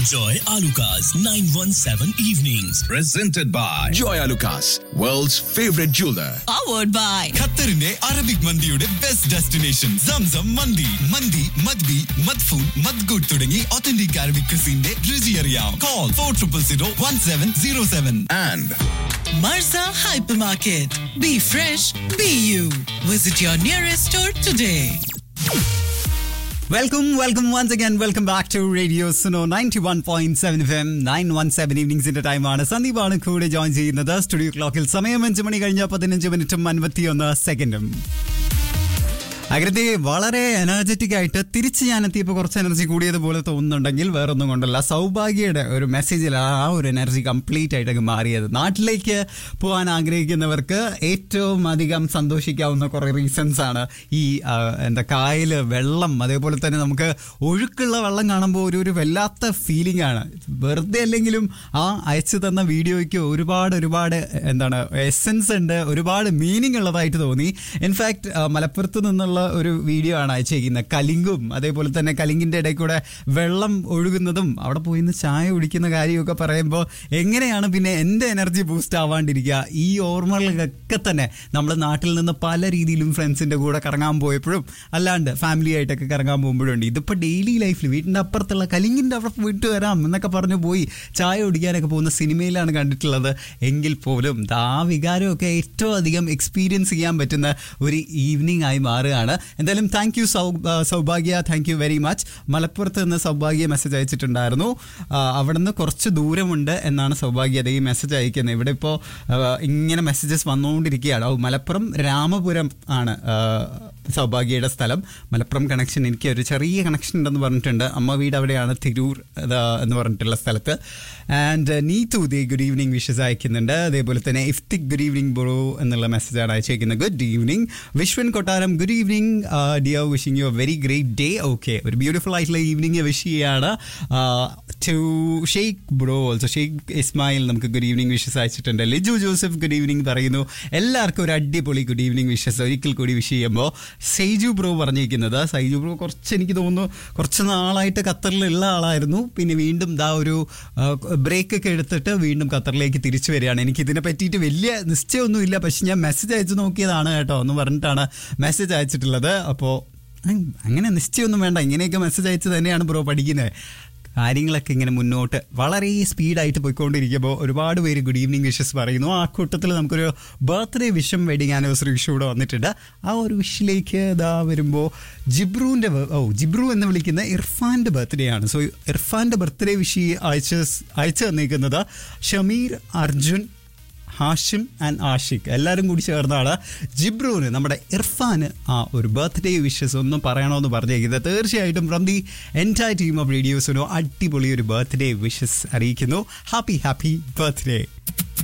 Enjoy Alucard's 917 evenings. Presented by Joy Lucas, world's favorite jeweler. powered by ഖത്തറിന്റെ Arabic മന്തിയുടെ best destination Zamzam മന്തി മന്തി മദ്ബി മദ്ഫൂൺ മദ്ഗുഡ് തുടങ്ങി ഒത്തന്റിക് അറബിക് ക്രിസിന്റെ രുചി അറിയാം call four triple zero one seven zero seven And Marza Hypermarket. Be fresh, be you. Visit your nearest store today. Welcome welcome once again welcome back to radio Suno ninety one point seven F M nine one seven ഈവനിങ്സിന്റെ ടൈമാണ് സന്ദീപാണ് കൂടെ join ചെയ്യുന്നത് studio ക്ലോക്കിൽ സമയം അഞ്ച് മണി കഴിഞ്ഞ പതിനഞ്ച് മിനിറ്റും അൻപത്തിയൊന്ന് സെക്കൻഡും അകൃതി വളരെ എനർജറ്റിക് ആയിട്ട് തിരിച്ച് ഞാൻ എത്തിയപ്പോൾ കുറച്ച് എനർജി കൂടിയതുപോലെ തോന്നുന്നുണ്ടെങ്കിൽ വേറൊന്നും കൊണ്ടല്ല സൗഭാഗ്യയുടെ ഒരു മെസ്സേജിൽ ആ ഒരു എനർജി കംപ്ലീറ്റ് ആയിട്ട് അങ്ങ് മാറിയത് നാട്ടിലേക്ക് പോകാൻ ആഗ്രഹിക്കുന്നവർക്ക് ഏറ്റവും അധികം സന്തോഷിക്കാവുന്ന കുറേ റീസൺസ് ആണ് ഈ ആ, എന്താ കായല് വെള്ളം അതേപോലെ തന്നെ നമുക്ക് ഒഴുക്കുള്ള വെള്ളം കാണുമ്പോൾ ഒരു ഒരു വല്ലാത്ത ഫീലിംഗ് ആണ് വെറുതെ അല്ലെങ്കിലും ആ അയച്ചു തന്ന വീഡിയോയ്ക്ക് ഒരുപാട് ഒരുപാട് എന്താണ് എസെൻസ് ഉണ്ട് ഒരുപാട് മീനിങ് ഉള്ളതായിട്ട് തോന്നി ഇൻഫാക്ട് മലപ്പുറത്ത് നിന്നുള്ള ഒരു വീഡിയോ ആണ് അയച്ചേക്കുന്നത് കലിങ്കും അതേപോലെ തന്നെ കലിങ്കിന്റെ ഇടയിൽ കൂടെ വെള്ളം ഒഴുകുന്നതും അവിടെ പോയി നിന്ന് ചായ കുടിക്കുന്ന കാര്യമൊക്കെ പറയുമ്പോൾ എങ്ങനെയാണ് പിന്നെ എൻ്റെ എനർജി ബൂസ്റ്റ് ആവാണ്ടിരിക്കുക ഈ ഓർമ്മകളിലൊക്കെ തന്നെ നമ്മൾ നാട്ടിൽ നിന്ന് പല രീതിയിലും ഫ്രണ്ട്സിൻ്റെ കൂടെ കറങ്ങാൻ പോയപ്പോഴും അല്ലാണ്ട് ഫാമിലി ആയിട്ടൊക്കെ കറങ്ങാൻ പോകുമ്പോഴുണ്ട് ഇതിപ്പോൾ ഡെയിലി ലൈഫിൽ വീടിൻ്റെ അപ്പുറത്തുള്ള കലിങ്ങിൻ്റെ അവിടെ പോയിട്ട് വരാം എന്നൊക്കെ പറഞ്ഞു പോയി ചായ കുടിക്കാനൊക്കെ പോകുന്ന സിനിമയിലാണ് കണ്ടിട്ടുള്ളത് എങ്കിൽ പോലും ദാ ആ വികാരമൊക്കെ ഏറ്റവും അധികം എക്സ്പീരിയൻസ് ചെയ്യാൻ പറ്റുന്ന ഒരു ഈവനിങ് ആയി മാറുകയാണ് എന്തായാലും താങ്ക് യു സൗ Saubhagya thank you very much മലപ്പുറത്ത് നിന്ന് സൗഭാഗ്യ മെസ്സേജ് അയച്ചിട്ടുണ്ടായിരുന്നു ആ, അവിടെ നിന്ന് കുറച്ച് ദൂരമുണ്ട് എന്നാണ് സൗഭാഗ്യ അത് ഈ മെസ്സേജ് അയക്കുന്നത് ഇവിടെ ഇപ്പോൾ ഇങ്ങനെ മെസ്സേജസ് വന്നുകൊണ്ടിരിക്കുകയാണ് ഓ മലപ്പുറം രാമപുരം ആണ് ആ, സൗഭാഗ്യയുടെ സ്ഥലം മലപ്പുറം കണക്ഷൻ എനിക്ക് ഒരു ചെറിയ കണക്ഷൻ ഉണ്ടെന്ന് പറഞ്ഞിട്ടുണ്ട് അമ്മ വീട് അവിടെയാണ് തിരൂർ ആ, എന്ന് പറഞ്ഞിട്ടുള്ള സ്ഥലത്ത് ആൻഡ് നീതു ദേ ഗുഡ് ഈവനിങ് വിഷസ് അയക്കുന്നുണ്ട് അതേപോലെ തന്നെ ഇഫ്തിക് ഗുഡ് ഈവനിങ് ബ്രോ എന്നുള്ള മെസ്സേജാണ് അയച്ചേക്കുന്നത് good evening Vishwan Kottaram good evening dear wishing you a very great day okay ഒരു ബ്യൂട്ടിഫുൾ ആയിട്ടുള്ള ഈവനിങ് വിഷ് ചെയ്യാണ് to Sheikh bro also Sheikh Ismail നമുക്ക് ഗുഡ് ഈവനിങ് വിഷസ് അയച്ചിട്ടുണ്ട് ലിജു ജോസഫ് ഗുഡ് ഈവനിങ് പറയുന്നു എല്ലാവർക്കും ഒരു അടിപൊളി ഗുഡ് ഈവനിങ് വിഷസ് ഒരിക്കൽ കൂടി വിഷ് ചെയ്യുമ്പോൾ സൈജു ബ്രോ പറഞ്ഞിരിക്കുന്നത് സൈജു ബ്രോ കുറച്ച് എനിക്ക് തോന്നുന്നു കുറച്ച് നാളായിട്ട് ഖത്തറിലുള്ള ആളായിരുന്നു പിന്നെ വീണ്ടും ദാ ഒരു ബ്രേക്ക് ഒക്കെ എടുത്തിട്ട് വീണ്ടും ഖത്തറിലേക്ക് തിരിച്ചു വരികയാണ് എനിക്ക് ഇതിനെ പറ്റിയിട്ട് വലിയ നിശ്ചയമൊന്നുമില്ല പക്ഷെ ഞാൻ മെസ്സേജ് അയച്ചു നോക്കിയതാണ് കേട്ടോ എന്ന് പറഞ്ഞിട്ടാണ് മെസ്സേജ് അയച്ചിട്ടുള്ളത് അപ്പോൾ അങ്ങനെ നിശ്ചയമൊന്നും വേണ്ട ഇങ്ങനെയൊക്കെ മെസ്സേജ് അയച്ച് തന്നെയാണ് ബ്രോ പഠിക്കുന്നത് കാര്യങ്ങളൊക്കെ ഇങ്ങനെ മുന്നോട്ട് വളരെ സ്പീഡായിട്ട് പോയിക്കൊണ്ടിരിക്കുമ്പോൾ ഒരുപാട് പേര് ഗുഡ് ഈവനിങ് വിഷസ് പറയുന്നു ആ കൂട്ടത്തിൽ നമുക്കൊരു ബർത്ത്ഡേ വിഷും വെഡിങ് ആനിവേഴ്സറി വിഷു കൂടെ വന്നിട്ടുണ്ട് ആ ഒരു വിഷിലേക്ക് ഇതാ വരുമ്പോൾ ജിബ്രുവിൻ്റെ ഓ ജിബ്രു എന്ന് വിളിക്കുന്ന ഇർഫാൻ്റെ ബർത്ത്ഡേ ആണ് സോ ഇർഫാൻ്റെ ബർത്ത്ഡേ വിഷി അയച്ച് അയച്ചു തന്നിരിക്കുന്നത് ഷമീർ അർജുൻ ഹാഷിം ആൻഡ് ആഷിഖ് എല്ലാവരും കൂടി ചേർന്നാണ് ജിബ്രുവിന് നമ്മുടെ ഇർഫാന് ആ ഒരു ബർത്ത്ഡേ വിഷസ് ഒന്നും പറയണമെന്ന് പറഞ്ഞേക്കുന്നത് തീർച്ചയായിട്ടും from the entire team of റേഡിയോസിനോ അടിപൊളി ഒരു ബർത്ത്ഡേ വിഷസ് അറിയിക്കുന്നു ഹാപ്പി ഹാപ്പി ബർത്ത്ഡേ